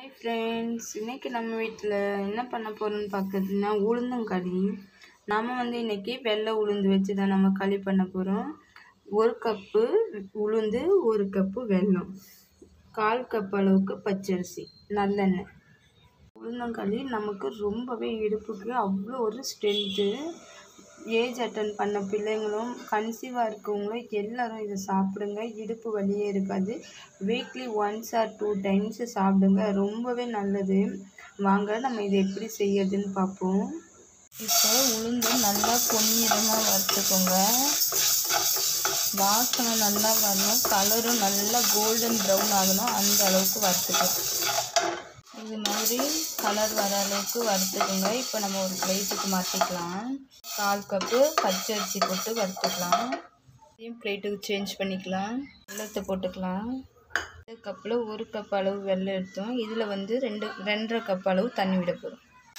hi friends இன்றைக்கி நம்ம வீட்டில் என்ன பண்ண போகிறோம்னு பார்க்குறதுனா உளுந்தங்களி நாம் வந்து இன்றைக்கி வெள்ளை உளுந்து வச்சு தான் நம்ம களி பண்ண போகிறோம் ஒரு கப்பு உளுந்து ஒரு கப்பு வெல்லம் கால் கப் அளவுக்கு பச்சரிசி நல்லெண்ணெய் உளுந்தங்களி நமக்கு ரொம்பவே இடுப்புக்கு அவ்வளோ ஒரு ஸ்ட்ரென்த்து ஏஜ் அட்டன் பண்ண பிள்ளைங்களும் கன்சீவாக இருக்கவங்களும் எல்லாரும் இதை சாப்பிடுங்க இடுப்பு வலியே இருக்காது weekly once or two times சாப்பிடுங்க ரொம்பவே நல்லது வாங்க நம்ம இதை எப்படி செய்யறதுன்னு பார்ப்போம் இப்போ உளுந்து நல்லா பொன்னிறமாக வறுத்துக்கோங்க வாசனை நல்லா வரணும் கலரும் நல்லா கோல்டன் ப்ரௌன் ஆகணும் அந்த அளவுக்கு வறுத்துக்கணும் இது மாதிரி கலர் வர அளவுக்கு வறுத்துக்கோங்க இப்போ நம்ம ஒரு பிளேட்டுக்கு மாற்றிக்கலாம் கால் கப்பு பச்சரிசி போட்டு வறுத்துக்கலாம் இதையும் பிளேட்டுக்கு சேஞ்ச் பண்ணிக்கலாம் வெள்ளத்தை போட்டுக்கலாம் இந்த கப்பில் ஒரு கப் அளவு வெள்ளம் எடுத்தோம் இதில் வந்து ரெண்டு ரெண்டரை கப் அளவு தண்ணி விட போகிறோம்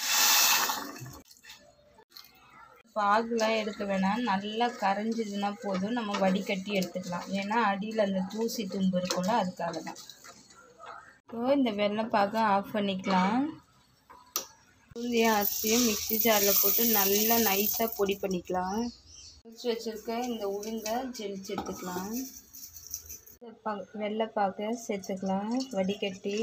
பாகுலாம் எடுக்க வேணாம் நல்லா கரைஞ்சிதுன்னா போதும் நம்ம வடிகட்டி எடுத்துக்கலாம் ஏன்னா அடியில் அந்த தூசி தும்பு இருக்கும்ல அதுக்காக தான் இப்போ இந்த வெள்ளம் பாக ஆஃப் பண்ணிக்கலாம் பூந்தியும் அரிசியும் மிக்ஸி ஜாரில் போட்டு நல்லா நைஸாக பொடி பண்ணிக்கலாம் பிடிச்சி வச்சுருக்க இந்த உளுந்தை ஜெலிச்சு எடுத்துக்கலாம் பா வெள்ளைப்பாக சேர்த்துக்கலாம் வடிகட்டி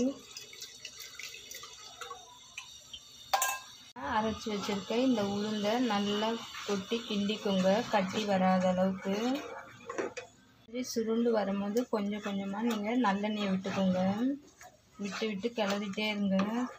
அரைச்சி வச்சுருக்க இந்த உளுந்தை நல்லா கொட்டி கிண்டிக்கோங்க கட்டி வராத அளவுக்கு சுருண்டு வரும்போது கொஞ்சம் கொஞ்சமாக நீங்கள் நல்லெண்ணெயை விட்டுக்கோங்க விட்டு விட்டு கிளறிட்டே இருங்க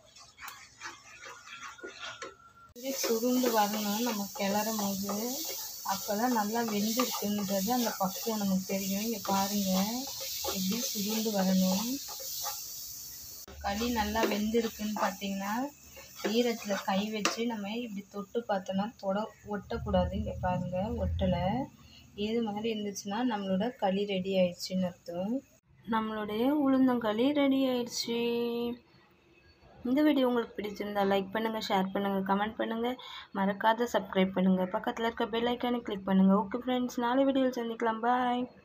சுருண்டு வரணும் நம்ம கிளறும் போது அப்போ தான் நல்லா வெந்திருக்குன்றது அந்த பக்குவம் நமக்கு தெரியும் இங்கே பாருங்கள் எப்படி சுருண்டு வரணும் களி நல்லா வெந்திருக்குன்னு பார்த்தீங்கன்னா ஈரத்தில் கை வச்சு நம்ம இப்படி தொட்டு பார்த்தோன்னா தொட ஒட்டக்கூடாது இங்கே பாருங்கள் ஒட்டலை இது மாதிரி இருந்துச்சுன்னா நம்மளோட களி ரெடி ஆயிடுச்சுன்னு அர்த்தம் நம்மளுடைய உளுந்தங்களி ரெடி ஆயிடுச்சு இந்த வீடியோ உங்களுக்கு பிடிச்சிருந்தா லைக் பண்ணுங்கள் ஷேர் பண்ணுங்கள் கமெண்ட் பண்ணுங்கள் மறக்காத சப்ஸ்கிரைப் பண்ணுங்கள் பக்கத்தில் இருக்க பெல் ஐக்கானை கிளிக் பண்ணுங்கள் ஓகே ஃப்ரெண்ட்ஸ் நாளை வீடியோவில் சந்திக்கலாம் பாய்